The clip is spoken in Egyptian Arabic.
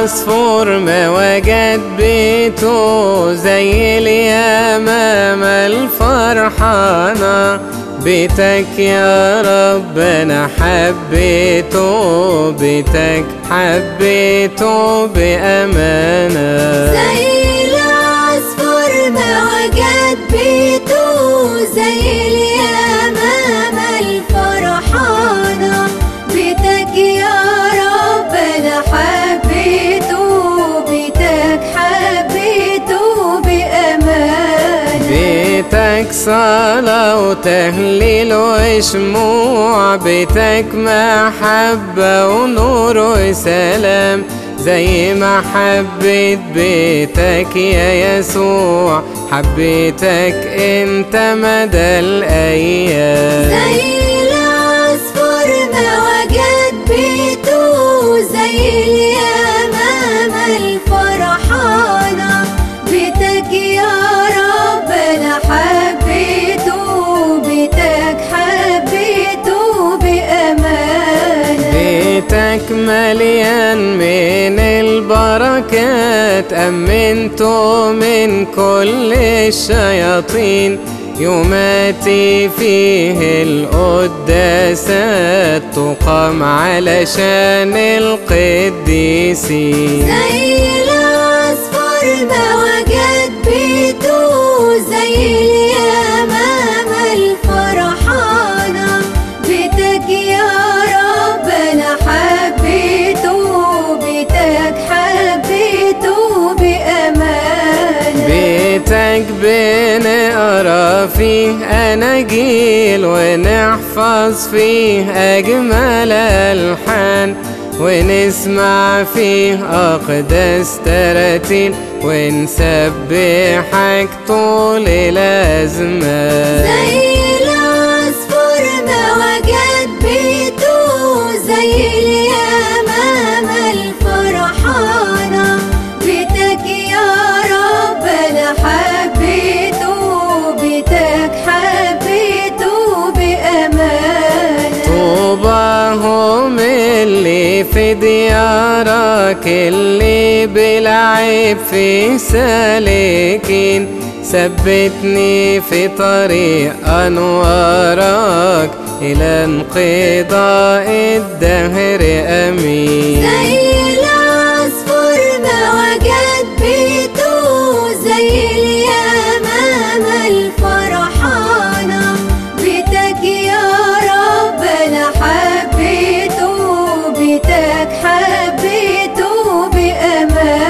العصفور ما وجد بيته زي اليمامة الفرحانة بيتك يا رب انا حبيته بيتك حبيته بأمانة زي العصفور ما وجد بيته زي اليمامة الفرحانة بيتك يا رب انا حبيته بيتك حبيته بأمانة بيتك صلاة وتهليل وشموع بيتك محبة ونور وسلام زي ما حبيت بيتك يا يسوع حبيتك انت مدى الأيام زي العصفور ما وجد بيته زي اليمامة الفرحانة بيتك يا رب انا حبيته بيتك حبيته بأمانة بيتك مليان من البركات أمنته من كل الشياطين يوماتي فيه القداسات تقام علشان القديسين زي العصفور ما وجد بيته زي اليمامة الفرحانة بيتك يا رب انا حبيته بيتك حبيته بأمانة بيتك بنقرا فيه أناجيل ونحفظ فيه أجمل ألحان ونسمع فيه أقدس تراتيل ونسبحك طول الأزمان زي العصفور ما وجد بيته زي اليمامة الفرحانة بيتك يا رب انا حبيته بيتك حبيته بأمانة طوباهم اللي في ديارك اللي بالعيب في سالكين ثبتني في طريق أنوارك إلى انقضاء الدهر أمين زي العصفور ما وجد بيته زي اليمامة الفرحانة بيتك يا رب انا حبيته بيتك حبيته بأمان